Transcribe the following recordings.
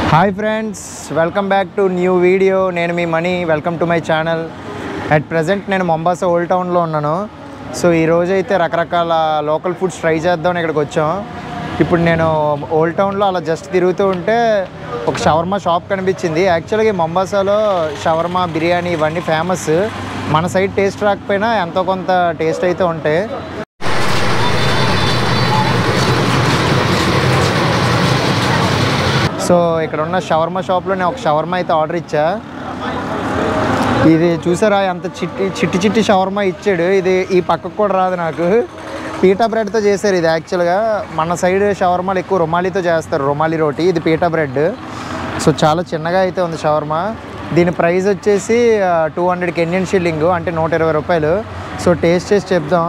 Hi friends welcome back to new video నేను మీ Mani welcome to my channel at present నేను Mombasa old టౌన్లో ఉన్నాను సో ఈరోజు అయితే రకరకాల లోకల్ ఫుడ్స్ ట్రై చేద్దామని ఇక్కడికి వచ్చాం ఇప్పుడు నేను ఓల్డ్ టౌన్లో అలా జస్ట్ తిరుగుతూ ఉంటే ఒక షవర్మా షాప్ కనిపించింది యాక్చువల్గా ఈ మొంబాసాలో షవర్మా బిర్యానీ ఇవన్నీ ఫేమస్ మన సైడ్ టేస్ట్ రాకపోయినా ఎంతో కొంత టేస్ట్ అయితే ఉంటాయి సో ఇక్కడ ఉన్న షవర్మా షాప్లో నేను ఒక షవర్మా అయితే ఆర్డర్ ఇచ్చా ఇది చూసారా ఎంత చిట్టి చిట్టి చిట్టి షవర్మా ఇచ్చాడు ఇది ఈ పక్కకు కూడా రాదు నాకు పీటా బ్రెడ్తో చేశారు ఇది యాక్చువల్గా మన సైడ్ షవర్మాలు ఎక్కువ రుమాలితో చేస్తారు రుమాలి రోటీ ఇది పీటా బ్రెడ్ సో చాలా చిన్నగా అయితే ఉంది షవర్మా దీని ప్రైస్ వచ్చేసి టూ హండ్రెడ్ కెన్యన్ షిల్లింగ్ అంటే నూట ఇరవై రూపాయలు సో టేస్ట్ చేసి చెప్దాం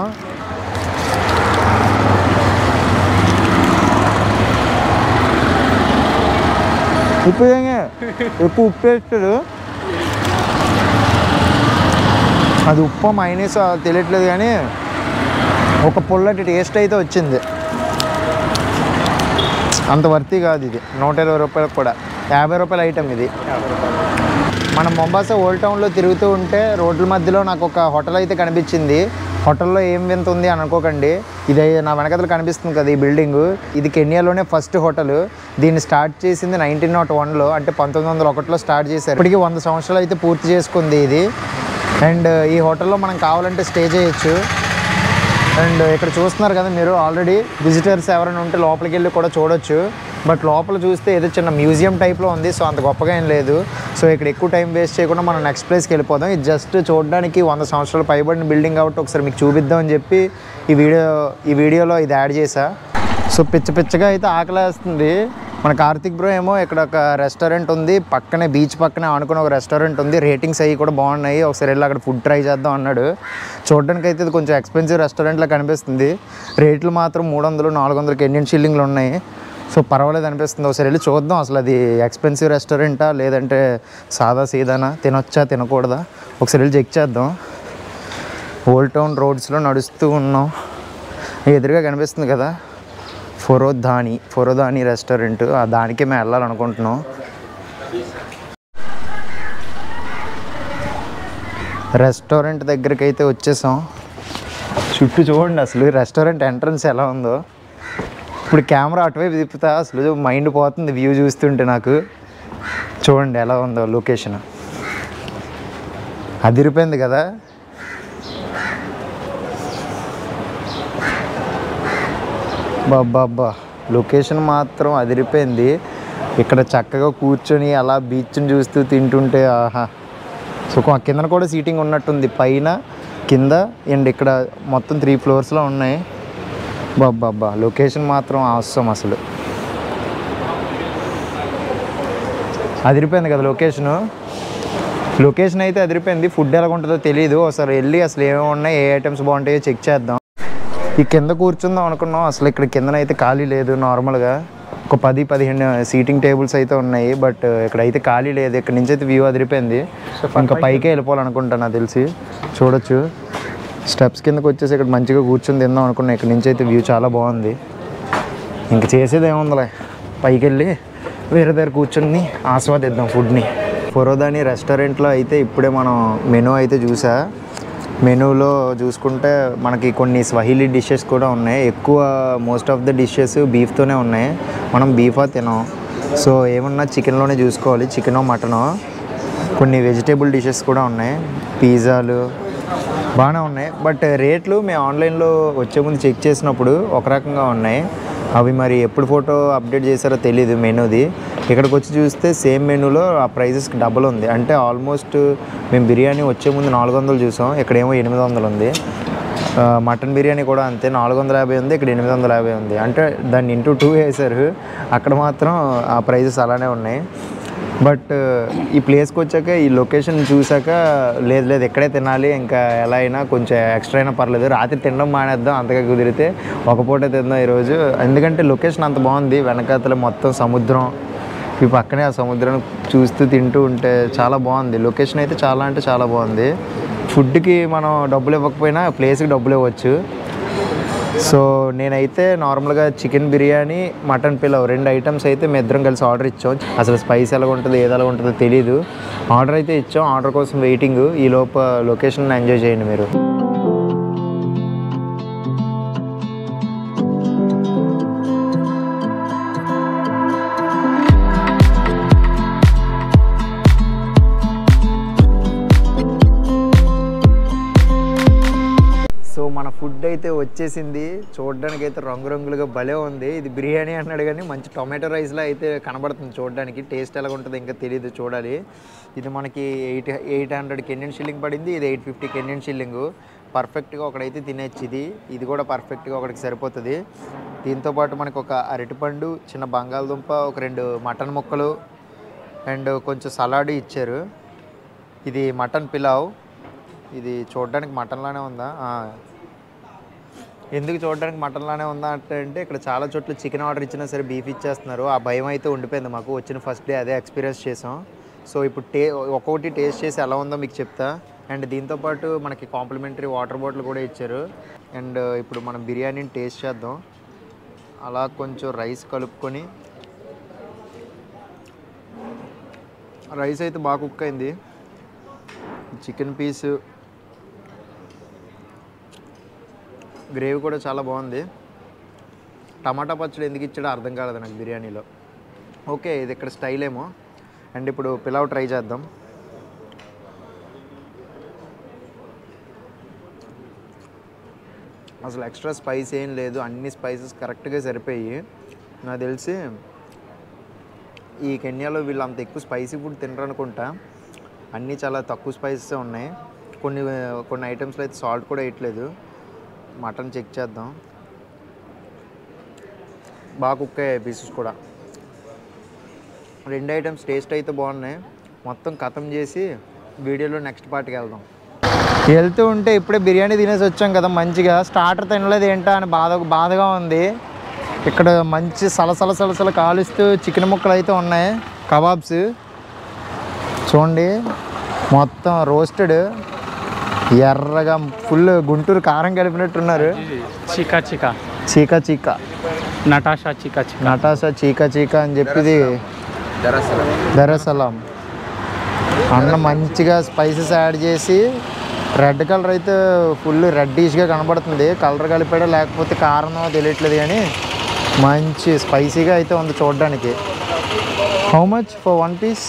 ఉప్పు ఏమే? ఉప్పు ఉప్పు వేస్తాడు అది ఉప్పు మైనస్ తెలియట్లేదు కానీ ఒక పుల్లటి టేస్ట్ అయితే వచ్చింది అంత వర్తి కాదు ఇది నూట ఇరవై రూపాయలకు కూడా యాభై రూపాయల ఐటమ్ ఇది మనం మొంబాసా ఓల్డ్ టౌన్లో తిరుగుతూ ఉంటే రోడ్ల మధ్యలో నాకు ఒక హోటల్ అయితే కనిపించింది హోటల్లో ఏం వింత ఉంది అని అనుకోకండి ఇది నా వెనకతలు కనిపిస్తుంది కదా ఈ బిల్డింగ్ ఇది కెన్యాలోనే ఫస్ట్ హోటల్ దీన్ని స్టార్ట్ చేసింది నైన్టీన్ నాట్ వన్లో అంటే పంతొమ్మిది వందల ఒకటిలో స్టార్ట్ చేశారు ఇప్పటికి వంద సంవత్సరాలు అయితే పూర్తి చేసుకుంది ఇది అండ్ ఈ హోటల్లో మనం కావాలంటే స్టే చేయొచ్చు అండ్ ఇక్కడ చూస్తున్నారు కదా మీరు ఆల్రెడీ విజిటర్స్ ఎవరైనా ఉంటే లోపలికి వెళ్ళి కూడా చూడొచ్చు బట్ లోపల చూస్తే ఏదో చిన్న మ్యూజియం టైప్లో ఉంది సో అంత గొప్పగా ఏం లేదు సో ఇక్కడ ఎక్కువ టైం వేస్ట్ చేయకుండా మనం నెక్స్ట్ ప్లేస్కి వెళ్ళిపోదాం ఇది జస్ట్ చూడడానికి వంద సంవత్సరాలు పైబడిన బిల్డింగ్ కాబట్టి ఒకసారి మీకు చూపిద్దామని చెప్పి ఈ వీడియో ఈ వీడియోలో ఇది యాడ్ చేసా సో పిచ్చ పిచ్చగా అయితే ఆకలేస్తుంది మన కార్తిక్ బ్రో ఏమో ఇక్కడ ఒక రెస్టారెంట్ ఉంది పక్కనే బీచ్ పక్కనే ఆనుకుని ఒక రెస్టారెంట్ ఉంది రేటింగ్స్ అవి కూడా బాగున్నాయి ఒకసారి వెళ్ళి అక్కడ ఫుడ్ ట్రై చేద్దాం అన్నాడు చూడడానికి అయితే ఇది కొంచెం ఎక్స్పెన్సివ్ రెస్టారెంట్లా కనిపిస్తుంది రేట్లు మాత్రం మూడు వందలు నాలుగు వందలకి ఎన్ని షిల్లింగ్లు ఉన్నాయి సో పర్వాలేదు అనిపిస్తుంది ఒకసారి వెళ్ళి చూద్దాం అసలు అది ఎక్స్పెన్సివ్ రెస్టారెంటా లేదంటే సాదా సీదానా తినొచ్చా తినకూడదా ఒకసారి వెళ్ళి చెక్ చేద్దాం ఓల్డ్ టౌన్ రోడ్స్లో నడుస్తూ ఉన్నాం ఎదురుగా కనిపిస్తుంది కదా ఫొరోధాని ఫొరోధాని రెస్టారెంట్ ఆ దానికే మేము వెళ్ళాలనుకుంటున్నాం రెస్టారెంట్ దగ్గరికి అయితే వచ్చేసాం చుట్టూ చూడండి అసలు రెస్టారెంట్ ఎంట్రన్స్ ఎలా ఉందో ఇప్పుడు కెమెరా అటువైపు తిప్పుతా అసలు మైండ్ పోతుంది వ్యూ చూస్తుంటే నాకు చూడండి ఎలా ఉందో లొకేషన్ అదిరిపోయింది కదా బాబ్బా లొకేషన్ మాత్రం అదిరిపోయింది ఇక్కడ చక్కగా కూర్చొని అలా బీచ్ని చూస్తూ తింటుంటే ఆహా సో కొ- కిందన కూడా సీటింగ్ ఉన్నట్టుంది పైన కింద అండ్ ఇక్కడ మొత్తం త్రీ ఫ్లోర్స్లో ఉన్నాయి బాబ్బా లొకేషన్ మాత్రం అవసరం అసలు అదిరిపోయింది కదా లొకేషను లొకేషన్ అయితే అదిరిపోయింది ఫుడ్ ఎలా ఉంటుందో తెలియదు ఒకసారి వెళ్ళి అసలు ఏమేమి ఉన్నాయి ఏ ఐటమ్స్ బాగుంటాయో చెక్ చేద్దాం ఈ కింద కూర్చుందాం అనుకున్నాం అసలు ఇక్కడ కిందన అయితే ఖాళీ లేదు నార్మల్గా ఒక పది పదిహేను సీటింగ్ టేబుల్స్ అయితే ఉన్నాయి బట్ ఇక్కడ అయితే ఖాళీ లేదు ఇక్కడ నుంచి అయితే వ్యూ అదిరిపోయింది ఇంకా పైకే వెళ్ళిపోవాలనుకుంటా నాకు తెలిసి చూడొచ్చు స్టెప్స్ కిందకి వచ్చేసి ఇక్కడ మంచిగా కూర్చొని తిందాం అనుకున్నా ఇక్కడ నుంచి అయితే వ్యూ చాలా బాగుంది ఇంక చేసేది ఏముందిలే పైకి వెళ్ళి వేరే దగ్గర కూర్చొని ఆస్వాదిద్దాం ఫుడ్ని ఫొరోదాని రెస్టారెంట్లో అయితే ఇప్పుడే మనం మెనూ అయితే చూసా మెనూలో చూసుకుంటే మనకి కొన్ని స్వహీలీ డిషెస్ కూడా ఉన్నాయి ఎక్కువ మోస్ట్ ఆఫ్ ద డిషెస్ బీఫ్తోనే ఉన్నాయి మనం బీఫా తినాం సో ఏమన్నా చికెన్లోనే చూసుకోవాలి చికెనో మటనో కొన్ని వెజిటేబుల్ డిషెస్ కూడా ఉన్నాయి పిజ్జాలు బాగానే ఉన్నాయి బట్ రేట్లు మేము ఆన్లైన్లో వచ్చే ముందు చెక్ చేసినప్పుడు ఒక రకంగా ఉన్నాయి అవి మరి ఎప్పుడు ఫోటో అప్డేట్ చేశారో తెలియదు మెనూది ఇక్కడికి వచ్చి చూస్తే సేమ్ మెనూలో ఆ ప్రైజెస్కి డబుల్ ఉంది అంటే ఆల్మోస్ట్ మేము బిర్యానీ వచ్చే ముందు నాలుగు వందలు చూసాం ఇక్కడేమో ఎనిమిది వందలు ఉంది ఆ, మటన్ బిర్యానీ కూడా అంతే నాలుగు వందల యాభై ఉంది ఇక్కడ ఎనిమిది వందల యాభై ఉంది అంటే దాన్ని ఇంటూ టూ వేశారు అక్కడ మాత్రం ఆ ప్రైజెస్ అలానే ఉన్నాయి బట్ ఈ ప్లేస్కి వచ్చాక ఈ లొకేషన్ చూసాక లేదు లేదు ఎక్కడే తినాలి ఇంకా ఎలా అయినా కొంచెం ఎక్స్ట్రా అయినా పర్లేదు రాత్రి తినడం మానేద్దాం అంతగా కుదిరితే ఒక పూట తిందాం ఈరోజు ఎందుకంటే లొకేషన్ అంత బాగుంది వెనకాతల మొత్తం సముద్రం ఈ పక్కనే ఆ సముద్రం చూస్తూ తింటూ ఉంటే చాలా బాగుంది లొకేషన్ అయితే చాలా అంటే చాలా బాగుంది ఫుడ్కి మనం డబ్బులు ఇవ్వకపోయినా ప్లేస్కి డబ్బులు ఇవ్వచ్చు సో నేనైతే నార్మల్గా చికెన్ బిర్యానీ మటన్ పిలవ్ రెండు ఐటమ్స్ అయితే మేము ఇద్దరం కలిసి ఆర్డర్ ఇచ్చాం అసలు స్పైస్ ఎలా ఉంటుంది ఏది ఎలా ఉంటుందో తెలియదు ఆర్డర్ అయితే ఇచ్చాం ఆర్డర్ కోసం వెయిటింగ్ ఈ లోప లొకేషన్ ఎంజాయ్ చేయండి మీరు సో మన ఫుడ్ అయితే వచ్చేసింది చూడడానికి అయితే రంగురంగులుగా భలే ఉంది ఇది బిర్యానీ అన్నాడు కానీ మంచి టొమాటో రైస్లో అయితే కనబడుతుంది చూడడానికి టేస్ట్ ఎలా ఉంటుందో ఇంకా తెలియదు చూడాలి ఇది మనకి eight eight hundred Kenyan shilling పడింది ఇది ఎయిట్ ఫిఫ్టీ కెన్యన్ షిల్లింగ్ పర్ఫెక్ట్గా ఒకడైతే తినేచ్చు ఇది ఇది కూడా పర్ఫెక్ట్గా ఒకటికి సరిపోతుంది దీంతో పాటు మనకు ఒక అరటిపండు చిన్న బంగాళదుంప ఒక రెండు మటన్ ముక్కలు అండ్ కొంచెం సలాడ్ ఇచ్చారు ఇది మటన్ పిలావ్ ఇది చూడడానికి మటన్లానే ఉందా ఆ. ఎందుకు చూడడానికి మటన్లానే ఉందా అంటే అంటే ఇక్కడ చాలా చోట్ల చికెన్ ఆర్డర్ ఇచ్చినా సరే బీఫ్ ఇచ్చేస్తున్నారు ఆ భయం అయితే ఉండిపోయింది మాకు వచ్చిన ఫస్ట్ డే అదే ఎక్స్పీరియన్స్ చేసాం సో ఇప్పుడు టే ఒక్కొక్కటి టేస్ట్ చేసి ఎలా ఉందో మీకు చెప్తా అండ్ దీంతోపాటు మనకి కాంప్లిమెంటరీ వాటర్ బాటిల్ కూడా ఇచ్చారు అండ్ ఇప్పుడు మనం బిర్యానీని టేస్ట్ చేద్దాం అలా కొంచెం రైస్ కలుపుకొని రైస్ అయితే బాగా కుక్ అయింది చికెన్ పీస్ గ్రేవీ కూడా చాలా బాగుంది టమాటా పచ్చడి ఎందుకు ఇచ్చాడో అర్థం కాలేదు నాకు బిర్యానీలో ఓకే ఇది ఇక్కడ స్టైల్ ఏమో అండ్ ఇప్పుడు పిలావ్ ట్రై చేద్దాం అసలు ఎక్స్ట్రా స్పైస్ ఏం లేదు అన్ని స్పైసెస్ కరెక్ట్గా సరిపోయి నాకు తెలిసి ఈ కెన్యాలో వీళ్ళు అంత ఎక్కువ స్పైసీ ఫుడ్ తినరు అనుకుంటా అన్నీ చాలా తక్కువ స్పైసెస్ ఉన్నాయి కొన్ని కొన్ని ఐటమ్స్లో అయితే సాల్ట్ కూడా వేయట్లేదు మటన్ చెక్ చేద్దాం బాగా కుక్ అయ్యాయి పీసెస్ కూడా రెండు ఐటమ్స్ టేస్ట్ అయితే బాగున్నాయి మొత్తం ఖతం చేసి వీడియోలో నెక్స్ట్ పార్ట్కి వెళ్దాం వెళ్తూ ఉంటే ఇప్పుడే బిర్యానీ తినేసి వచ్చాం కదా మంచిగా స్టార్టర్ తినలేదు ఏంటా అని బాధ బాధగా ఉంది ఇక్కడ మంచి సలసల సలసల కాలుస్తూ చికెన్ ముక్కలు అయితే ఉన్నాయి కబాబ్స్ చూడండి మొత్తం రోస్టెడ్ ఎర్రగా ఫుల్ గుంటూరు కారం కలిపినట్టున్నారు చికా చికా చీకా చీకా నటాషా చికా చికా నటాసా చీకా చీకా అని చెప్పిది దరసలాం అన్న మంచిగా స్పైసెస్ యాడ్ చేసి రెడ్ కలర్ అయితే ఫుల్ రెడ్డిష్గా కనబడుతుంది కలర్ కలిపాడో లేకపోతే కారణమో తెలియట్లేదు కానీ మంచి స్పైసీగా అయితే ఉంది చూడడానికి how much for one piece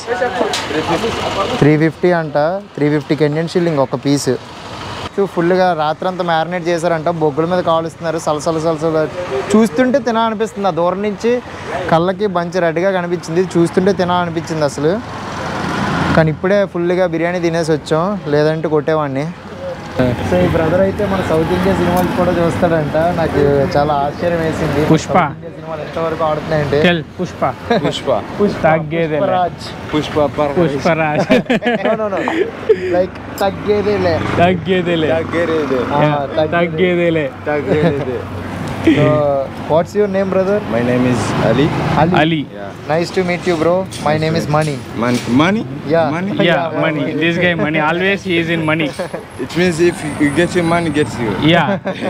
three fifty అంట త్రీ ఫిఫ్టీ కెన్యన్ షిల్లింగ్ ఒక పీస్ ఫుల్గా రాత్రంతా మ్యారినేట్ చేశారంట బొగ్గుల మీద కాలుస్తున్నారు సలసల సలసల చూస్తుంటే తినాలనిపిస్తుంది ఆ దూరం నుంచి కళ్ళకి బంచి రెడ్గా కనిపించింది చూస్తుంటే తినాలనిపించింది అసలు కానీ ఇప్పుడే ఫుల్గా బిర్యానీ తినేసి వచ్చాం లేదంటే కొట్టేవాడిని సో ఈ బ్రదర్ అయితే మన సౌత్ ఇండియా సినిమాలు కూడా చూస్తాడంట నాకు చాలా ఆశ్చర్యం వేసింది పుష్ప. సౌత్ ఇండియా సినిమాలు ఎంతవరకు ఆడుతున్నాయంటే టెల్ పుష్ప Pushpa. తగ్గేదేలే Pushparaj Pushpa Paradise. Pushparaj like తగ్గేదేలే తగ్గేదేలే Taggerede. ఆ, తగ్గేదేలే Taggerede. So what's your name brother My name is Ali. Ali Ali Yeah. Nice to meet you bro my name is Mani Man, money? Yeah. Money? Yeah Yeah, Mani this guy Mani always is in money It means if you get your money, gets you. Yeah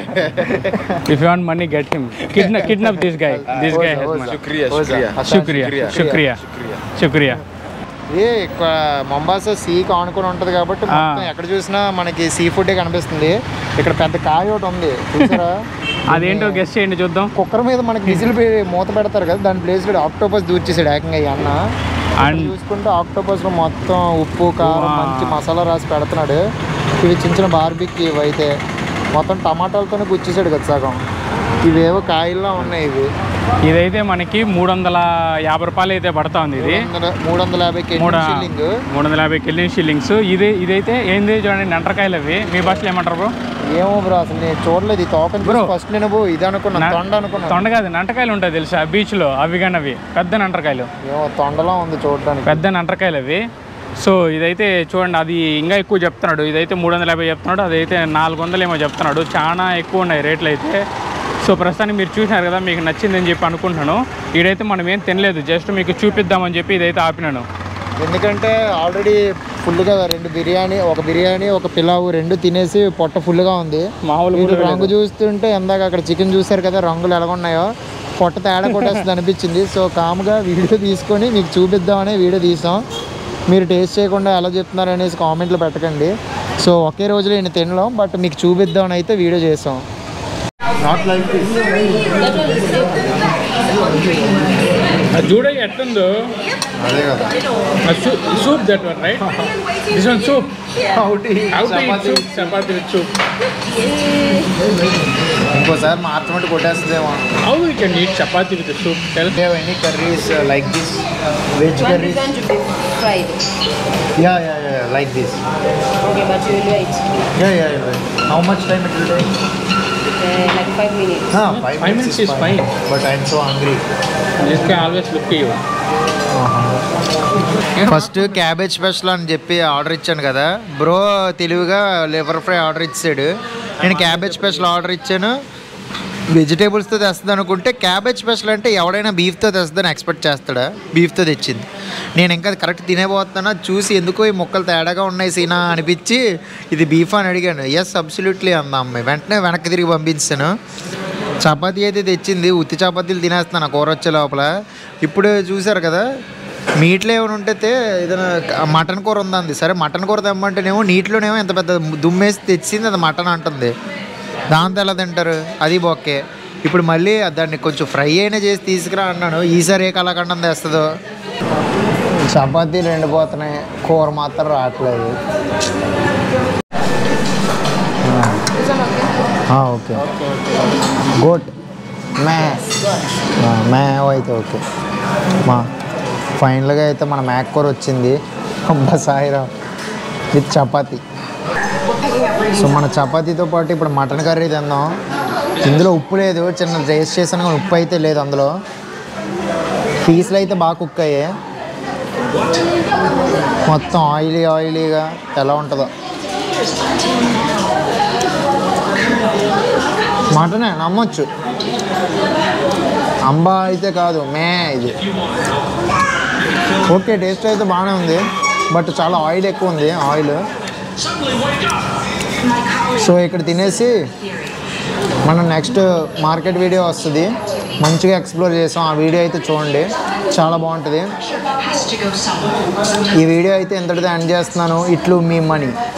if you want money get him kidnap kidnap this guy this guy he's money Shukriya, Oza. shukriya. Hassan, శుక్రియా శుక్రియా శుక్రియా ఏ ఇక్కడ Mombasa సీకి ఆనుకొని ఉంటుంది కాబట్టి ఆ. మొత్తం ఎక్కడ చూసినా మనకి సీ ఫుడ్ కనిపిస్తుంది ఇక్కడ పెద్ద కాయ ఒకటి ఉంది చూసారా అదేంటో గెస్ట్ చేయండి చూద్దాం కుక్కర్ మీద మనకి విజిల్ పె- మూత పెడతారు కదా దాని ప్లేస్ లో ఆక్టోపస్ దూర్చేసాడు ఏకంగా ఈ అన్న ఇక్కడ అండ్ చూసుకుంటే ఆక్టోపస్ లో మొత్తం ఉప్పు కారం వా. మంచి మసాలా రాసి పెడుతున్నాడు ఇవి చిన్న చిన్న బార్బిక్ ఇవి అయితే మొత్తం టమాటాలతోనే గుచ్చేసాడు కదా సగం ఇవేవో కాయల్లా ఉన్నాయి ఇవి ఇదైతే మనకి మూడు వందల యాభై రూపాయలు అయితే పడతా ఉంది ఇది మూడు వందల- మూడు వందల యాభై కేజీ మూడు షిల్లింగ్ మూడు వందల యాభై కెళ్ళిన షిల్లింగ్స్ ఇది ఇదైతే ఏంది చూడండి నంటరకాయలు అవి మీ భాషలో ఏమంటారు బ్రో ఏమో బ్రో అసలు నేను చూడలేదు ఈ తోకని Bro. ఫస్ట్ నేను బో ఇది అనుకున్నాను నా- తొండ అనుకున్నాను తొండ కాదు నంటకాయలు ఉంటాయి తెలుసా బీచ్లో అవి కానీ అవి పెద్ద నంటరకాయలు ఏమో తొండలా ఉంది చూడడానికి పెద్ద నంటరకాయలు అవి సో ఇదైతే చూడండి అది ఇంకా ఎక్కువ చెప్తున్నాడు ఇదైతే మూడు వందల యాభై చెప్తున్నాడు అదైతే నాలుగు వందలు ఏమో చెప్తున్నాడు చాలా ఎక్కువ ఉన్నాయి రేట్లు అయితే సో ప్రస్తుతానికి మీరు చూసినారు కదా మీకు నచ్చిందని చెప్పి అనుకుంటున్నాను ఇదైతే మనం ఏం తినలేదు జస్ట్ మీకు చూపిద్దామని చెప్పి ఇదైతే ఆపినాను ఎందుకంటే ఆల్రెడీ ఫుల్గా రెండు బిర్యానీ ఒక బిర్యానీ ఒక పిలావు రెండు తినేసి పొట్ట ఫుల్గా ఉంది మామూలు వీళ్ళు కూడా రంగు చూస్తుంటే ఎందాక అక్కడ చికెన్ చూసారు కదా రంగులు ఎలా ఉన్నాయో పొట్ట తేడా కొట్టేస్తుంది అనిపించింది సో కామ్గా వీడియో తీసుకొని మీకు చూపిద్దామని వీడియో తీసాం మీరు టేస్ట్ చేయకుండా ఎలా చెప్తున్నారు అనేసి కామెంట్లు పెట్టకండి సో ఒకే రోజులో నేను తినలేం బట్ మీకు చూపిద్దామని అయితే వీడియో చేసాం నాట్ లైక్ అది చూడగా ఎట్లుందో అదే కదా soup that one right this one soup how to eat soup chapati with soup ఇంకోసారి మార్చమంటే కొట్టేస్తుందేమో how you can eat chapati with soup tell have any curries uh, like this veg One curries reason to be fried. yeah yeah yeah like this Okay, but you will wait yeah yeah, yeah. how much time it will take uh, like five minutes. ah, five, Five minutes is fine. but i'm so hungry this can always look you first cabbage special అని చెప్పి order ఇచ్చాను కదా bro తెలివిగా liver fry order ఇచ్చాడు నేను cabbage special order ఇచ్చాను వెజిటేబుల్స్తో తెస్తుంది అనుకుంటే క్యాబేజ్ స్పెషల్ అంటే ఎవడైనా బీఫ్తో తెస్తుందని ఎక్స్పెక్ట్ చేస్తాడా బీఫ్తో తెచ్చింది నేను ఇంకా కరెక్ట్ తినేపోతున్నా చూసి ఎందుకో ఈ ముక్కలు తేడాగా ఉన్నాయి సీనా అనిపించి ఇది బీఫ్ అని అడిగాను ఎస్ అబ్సల్యూట్లీ అంద అమ్మాయి వెంటనే వెనక్కి తిరిగి పంపించాను చపాతీ అయితే తెచ్చింది ఉత్తి చపాతీలు తినేస్తున్నాను ఆ కూర వచ్చే లోపల ఇప్పుడు చూసారు కదా మీట్లో ఏమైనా ఉంటే ఏదైనా మటన్ కూర ఉందంది సరే మటన్ కూర తెమ్మంటేనేమో నీటిలోనేమో ఎంత పెద్ద దుమ్మేసి తెచ్చింది అది మటన్ అంటుంది దాంతో ఎలా తింటారు అది బొక్కే ఇప్పుడు మళ్ళీ దాన్ని కొంచెం ఫ్రై అయినా చేసి తీసుకురా అన్నాను ఈసారి ఏ కళాఖండం తెస్తుందో చపాతీలు ఎండిపోతున్నాయి కూర మాత్రం రావట్లేదు ఓకే గుడ్ మే మే అయితే ఓకే మా ఫైనల్గా అయితే మన మ్యాక్ కూర వచ్చింది అబ్బా సాయిరా విత్ చపాతీ సో మన చపాతీతో పాటు ఇప్పుడు మటన్ కర్రీ తిందాం ఇందులో ఉప్పు లేదు చిన్న రేస్ చేసాను కానీ ఉప్పు అయితే లేదు అందులో పీసులు అయితే బాగా కుక్ అయ్యాయి మొత్తం ఆయిలీ ఆయిలీగా ఎలా ఉంటుందో మటనే నమ్మొచ్చు అంబా అయితే కాదు మే ఇది ఓకే టేస్ట్ అయితే బాగానే ఉంది బట్ చాలా ఆయిల్ ఎక్కువ ఉంది ఆయిల్ సో ఇక్కడ తినేసి మనం నెక్స్ట్ మార్కెట్ వీడియో వస్తుంది మంచిగా ఎక్స్ప్లోర్ చేసాం ఆ వీడియో అయితే చూడండి చాలా బాగుంటుంది ఈ వీడియో అయితే ఎంతటితో ఎండ్ చేస్తున్నాను ఇట్లు మీ మనీ